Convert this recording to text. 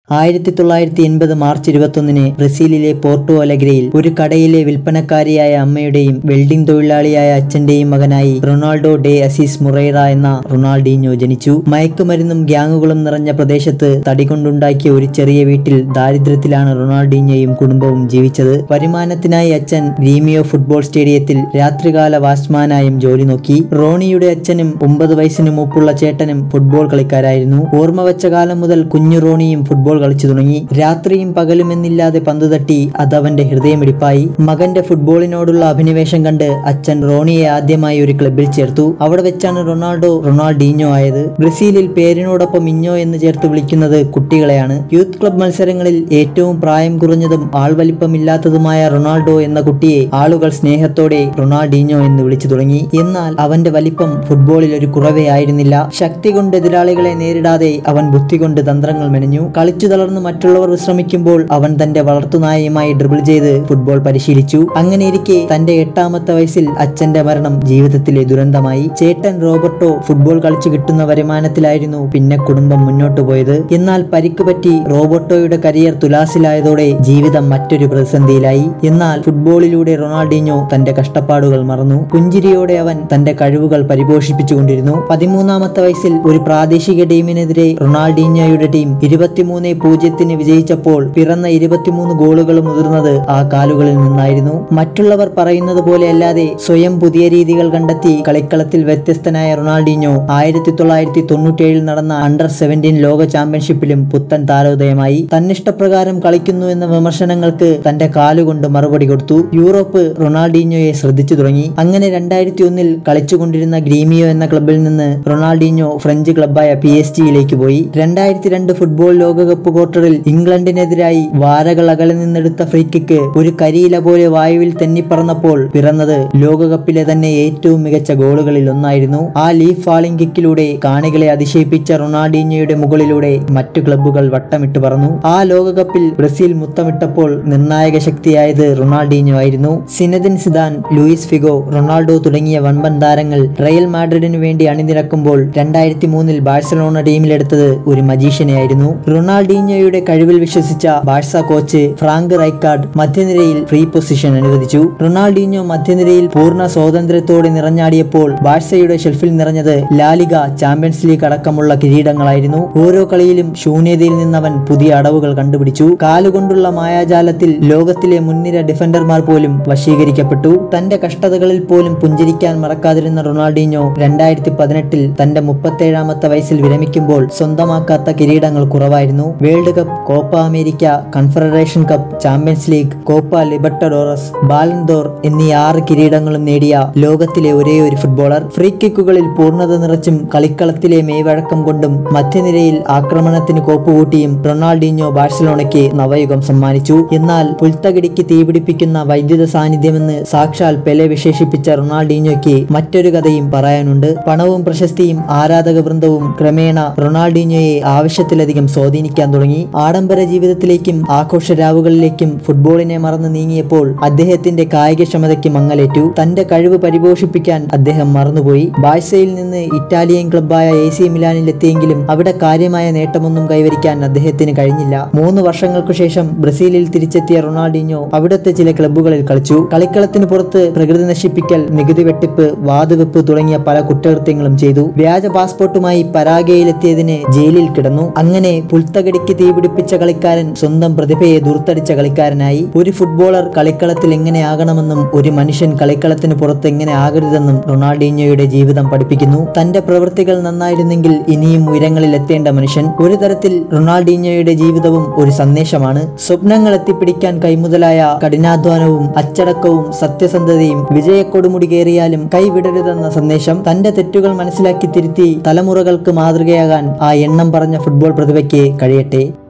ആയിരത്തി തൊള്ളായിരത്തി എൺപത് മാർച്ച് ഇരുപത്തൊന്നിന് ബ്രസീലിലെ പോർട്ടോ അലഗ്രയിൽ ഒരു കടയിലെ വിൽപ്പനക്കാരിയായ അമ്മയുടെയും വെൽഡിംഗ് തൊഴിലാളിയായ അച്ഛന്റെയും മകനായി റൊണാൾഡോ ഡെ അസീസ് മുറൈറ എന്ന റൊണാൾഡീഞ്ഞോ ജനിച്ചു മയക്കുമരുന്നും ഗ്യാങ്ങുകളും നിറഞ്ഞ പ്രദേശത്ത് തടി കൊണ്ടുണ്ടാക്കിയ ഒരു ചെറിയ വീട്ടിൽ ദാരിദ്ര്യത്തിലാണ് റൊണാൾഡീഞ്ഞോയും കുടുംബവും ജീവിച്ചത് വരുമാനത്തിനായി അച്ഛൻ ഗ്രീമിയോ ഫുട്ബോൾ സ്റ്റേഡിയത്തിൽ രാത്രികാല വാച്ച്മാനായും ജോലി നോക്കി റോണിയുടെ അച്ഛനും ഒമ്പത് വയസ്സിന് മൂപ്പുള്ള ചേട്ടനും ഫുട്ബോൾ കളിക്കാരായിരുന്നു ഓർമ്മ വെച്ച കാലം മുതൽ കുഞ്ഞു റോണിയും ഫുട്ബോൾ കളിച്ചു തുടങ്ങി രാത്രിയും പകലും എന്നില്ലാതെ പന്ത് തട്ടി അതവന്റെ ഹൃദയമിടിപ്പായി മകന്റെ ഫുട്ബോളിനോടുള്ള അഭിനിവേശം കണ്ട് അച്ഛൻ റോണിയെ ആദ്യമായി ഒരു ക്ലബിൽ ചേർത്തു അവിടെ വെച്ചാണ് റൊണാൾഡോ റൊണാൾഡീഞ്ഞോ ആയത് ബ്രസീലിൽ പേരിനോടൊപ്പം ഇഞ്ഞോ എന്ന് ചേർത്ത് വിളിക്കുന്നത് കുട്ടികളെയാണ് യൂത്ത് ക്ലബ് മത്സരങ്ങളിൽ ഏറ്റവും പ്രായം കുറഞ്ഞതും ആൾവലിപ്പമില്ലാത്തതുമായ റൊണാൾഡോ എന്ന കുട്ടിയെ ആളുകൾ സ്നേഹത്തോടെ റൊണാൾഡീഞ്ഞോ എന്ന് വിളിച്ചു തുടങ്ങി എന്നാൽ അവന്റെ വലിപ്പം ഫുട്ബോളിൽ ഒരു കുറവേ ആയിരുന്നില്ല ശക്തി കൊണ്ട് എതിരാളികളെ നേരിടാതെ അവൻ ബുദ്ധി കൊണ്ട് തന്ത്രങ്ങൾ മെനഞ്ഞു കളിച്ചു തളർന്ന് മറ്റുള്ളവർ വിശ്രമിക്കുമ്പോൾ അവൻ തന്റെ വളർത്തുനായയുമായി ഡ്രിബിൾ ചെയ്ത് ഫുട്ബോൾ പരിശീലിച്ചു അങ്ങനെയിരിക്കെ തന്റെ എട്ടാമത്തെ വയസ്സിൽ അച്ഛന്റെ മരണം ജീവിതത്തിലെ ദുരന്തമായി ചേട്ടൻ റോബർട്ടോ ഫുട്ബോൾ കളിച്ചു കിട്ടുന്ന വരുമാനത്തിലായിരുന്നു പിന്നെ കുടുംബം മുന്നോട്ടു പോയത് എന്നാൽ പരിക്ക് പറ്റി റോബർട്ടോയുടെ കരിയർ തുലാസിലായതോടെ ജീവിതം മറ്റൊരു പ്രതിസന്ധിയിലായി എന്നാൽ ഫുട്ബോളിലൂടെ റൊണാൾഡീഞ്ഞോ തന്റെ കഷ്ടപ്പാടുകൾ മറന്നു പുഞ്ചിരിയോടെ അവൻ തന്റെ കഴിവുകൾ പരിപോഷിപ്പിച്ചുകൊണ്ടിരുന്നു പതിമൂന്നാമത്തെ വയസ്സിൽ ഒരു പ്രാദേശിക ടീമിനെതിരെ റൊണാൾഡീഞ്ഞോയുടെ ടീം ഇരുപത്തിമൂന്ന് പൂജ്യത്തിന് വിജയിച്ചപ്പോൾ പിറന്ന ഇരുപത്തിമൂന്ന് ഗോളുകൾ മുതിർന്നത് ആ കാലുകളിൽ നിന്നായിരുന്നു മറ്റുള്ളവർ പറയുന്നത് പോലെ അല്ലാതെ സ്വയം പുതിയ രീതികൾ കണ്ടെത്തി കളിക്കളത്തിൽ വ്യത്യസ്തനായ റൊണാൾഡീഞ്ഞോ ആയിരത്തി തൊള്ളായിരത്തി തൊണ്ണൂറ്റേഴിൽ നടന്ന അണ്ടർ സെവൻറ്റീൻ ലോക ചാമ്പ്യൻഷിപ്പിലും പുത്തൻ താരോദയമായി തന്നിഷ്ടപ്രകാരം കളിക്കുന്നു എന്ന വിമർശനങ്ങൾക്ക് തന്റെ കാലുകൊണ്ട് മറുപടി കൊടുത്തു യൂറോപ്പ് റൊണാൾഡീഞ്ഞോയെ ശ്രദ്ധിച്ചു തുടങ്ങി അങ്ങനെ രണ്ടായിരത്തി ഒന്നിൽ കളിച്ചുകൊണ്ടിരുന്ന ഗ്രീമിയോ എന്ന ക്ലബിൽ നിന്ന് റൊണാൾഡീഞ്ഞോ ഫ്രഞ്ച് ക്ലബായ പി എസ് ജിയിലേക്ക് പോയി രണ്ടായിരത്തി രണ്ട് ഫുട്ബോൾ ലോകകപ്പ് ക്വാർട്ടറിൽ ഇംഗ്ലണ്ടിനെതിരായി വാരകൾ അകലെ നിന്നെടുത്ത ഫ്രീ കിക്ക് ഒരു കരിയില പോലെ വായുവിൽ തെന്നിപ്പറന്നപ്പോൾ പിറന്നത് ലോകകപ്പിലെ തന്നെ ഏറ്റവും മികച്ച ഗോളുകളിൽ ഒന്നായിരുന്നു ആ ലീഫ് ഫാളിംഗ് കിക്കിലൂടെ കാണികളെ അതിശയിപ്പിച്ച റൊണാൾഡീഞ്ഞോയുടെ മുകളിലൂടെ മറ്റു ക്ലബ്ബുകൾ വട്ടമിട്ട് പറന്നു ആ ലോകകപ്പിൽ ബ്രസീൽ മുത്തമിട്ടപ്പോൾ നിർണായക ശക്തിയായത് റൊണാൾഡീഞ്ഞോ ആയിരുന്നു Zinedine Zidane Luis Figo Ronaldo തുടങ്ങിയ വൻപൻ താരങ്ങൾ റയൽ മാഡ്രിഡിനു വേണ്ടി അണിനിരക്കുമ്പോൾ രണ്ടായിരത്തി മൂന്നിൽ ബാഴ്സലോണ ടീമിലെടുത്തത് ഒരു മജീഷ്യനെയായിരുന്നു റൊണാൾഡീഞ്ഞോയുടെ കഴിവിൽ വിശ്വസിച്ച ബാഴ്സ കോച്ച് ഫ്രാങ്ക് റൈക്കാർഡ് മധ്യനിരയിൽ ഫ്രീ പൊസിഷൻ അനുവദിച്ചു റൊണാൾഡീഞ്ഞോ മധ്യനിരയിൽ പൂർണ്ണ സ്വാതന്ത്ര്യത്തോടെ നിറഞ്ഞാടിയപ്പോൾ ബാഴ്സയുടെ ഷെൽഫിൽ നിറഞ്ഞത് ലാലിഗ ചാമ്പ്യൻസ് ലീഗ് അടക്കമുള്ള കിരീടങ്ങളായിരുന്നു ഓരോ കളിയിലും ശൂന്യതയിൽ നിന്നവൻ പുതിയ അടവുകൾ കണ്ടുപിടിച്ചു കാലുകൊണ്ടുള്ള മായാജാലത്തിൽ ലോകത്തിലെ മുൻനിര ഡിഫൻഡർമാർ പോലും വശീകരിക്കപ്പെട്ടു തന്റെ കഷ്ടതകളിൽ പോലും പുഞ്ചിരിക്കാൻ മറക്കാതിരുന്ന റൊണാൾഡീഞ്ഞോ രണ്ടായിരത്തി പതിനെട്ടിൽ തന്റെ മുപ്പത്തേഴാമത്തെ വയസ്സിൽ വിരമിക്കുമ്പോൾ സ്വന്തമാക്കാത്ത കിരീടങ്ങൾ കുറവായിരുന്നു World Cup Copa America Confederation Cup Champions League Copa Libertadores Ballon d'Or എന്നീ ആറ് കിരീടങ്ങളും നേടിയ ലോകത്തിലെ ഒരേ ഒരു ഫുട്ബോളർ ഫ്രീ കിക്കുകളിൽ പൂർണ്ണത നിറച്ചും കളിക്കളത്തിലെ മേവഴക്കം കൊണ്ടും മധ്യനിരയിൽ ആക്രമണത്തിന് കോപ്പുകൂട്ടിയും റൊണാൾഡീഞ്ഞോ ബാഴ്സലോണയ്ക്ക് നവയുഗം സമ്മാനിച്ചു എന്നാൽ പുൽത്തകിടിക്ക് തീപിടിപ്പിക്കുന്ന വൈദ്യുത സാന്നിധ്യമെന്ന് സാക്ഷാൽ പെലെ വിശേഷിപ്പിച്ച റൊണാൾഡീഞ്ഞോയ്ക്ക് മറ്റൊരു കഥയും പറയാനുണ്ട് പണവും പ്രശസ്തിയും ആരാധക വൃന്ദവും ക്രമേണ റൊണാൾഡീഞ്ഞോയെ ആവശ്യത്തിലധികം സ്വാധീനിക്കാൻ തുടങ്ങി ആഡംബര ജീവിതത്തിലേക്കും ആഘോഷരാവുകളിലേക്കും ഫുട്ബോളിനെ മറന്നു നീങ്ങിയപ്പോൾ അദ്ദേഹത്തിന്റെ കായികക്ഷമതയ്ക്ക് മങ്ങലേറ്റു തന്റെ കഴിവ് പരിപോഷിപ്പിക്കാൻ അദ്ദേഹം മറന്നുപോയി ബാഴ്സയിൽ നിന്ന് ഇറ്റാലിയൻ ക്ലബ്ബായ എ സി മിലാനിലെത്തിയെങ്കിലും അവിടെ കാര്യമായ നേട്ടമൊന്നും കൈവരിക്കാൻ അദ്ദേഹത്തിന് കഴിഞ്ഞില്ല മൂന്ന് വർഷങ്ങൾക്കു ശേഷം ബ്രസീലിൽ തിരിച്ചെത്തിയ റൊണാൾഡീഞ്ഞോ അവിടുത്തെ ചില ക്ലബ്ബുകളിൽ കളിച്ചു കളിക്കളത്തിന് പുറത്ത് പ്രകൃതി നശിപ്പിക്കൽ നികുതി വെട്ടിപ്പ് വാതുവെപ്പ് തുടങ്ങിയ പല കുറ്റകൃത്യങ്ങളും ചെയ്തു വ്യാജ പാസ്പോർട്ടുമായി പരാഗയിലെത്തിയതിന് ജയിലിൽ കിടന്നു അങ്ങനെ പുൽത്തകടിക്ക് തീപിടിപ്പിച്ച കളിക്കാരൻ സ്വന്തം പ്രതിഭയെ ദുർത്തടിച്ച കളിക്കാരനായി ഒരു ഫുട്ബോളർ കളിക്കളത്തിൽ എങ്ങനെയാകണമെന്നും ഒരു മനുഷ്യൻ കളിക്കളത്തിന് പുറത്ത് എങ്ങനെ ആകരുതെന്നും റൊണാൾഡീഞ്ഞോയുടെ ജീവിതം പഠിപ്പിക്കുന്നു തന്റെ പ്രവൃത്തികൾ നന്നായിരുന്നെങ്കിൽ ഇനിയും ഉയരങ്ങളിൽ എത്തേണ്ട മനുഷ്യൻ ഒരു തരത്തിൽ റൊണാൾഡീഞ്ഞോയുടെ ജീവിതവും ഒരു സന്ദേശമാണ് സ്വപ്നങ്ങൾ എത്തിപ്പിടിക്കാൻ കൈമുതലായ കഠിനാധ്വാനവും അച്ചടക്കവും സത്യസന്ധതയും വിജയക്കൊടുമുടി കയറിയാലും കൈവിടരുതെന്ന സന്ദേശം തന്റെ തെറ്റുകൾ മനസ്സിലാക്കി തിരുത്തി തലമുറകൾക്ക് മാതൃകയാകാൻ ആ എണ്ണം പറഞ്ഞ ഫുട്ബോൾ പ്രതിഭയ്ക്ക് കഴിയട്ടെ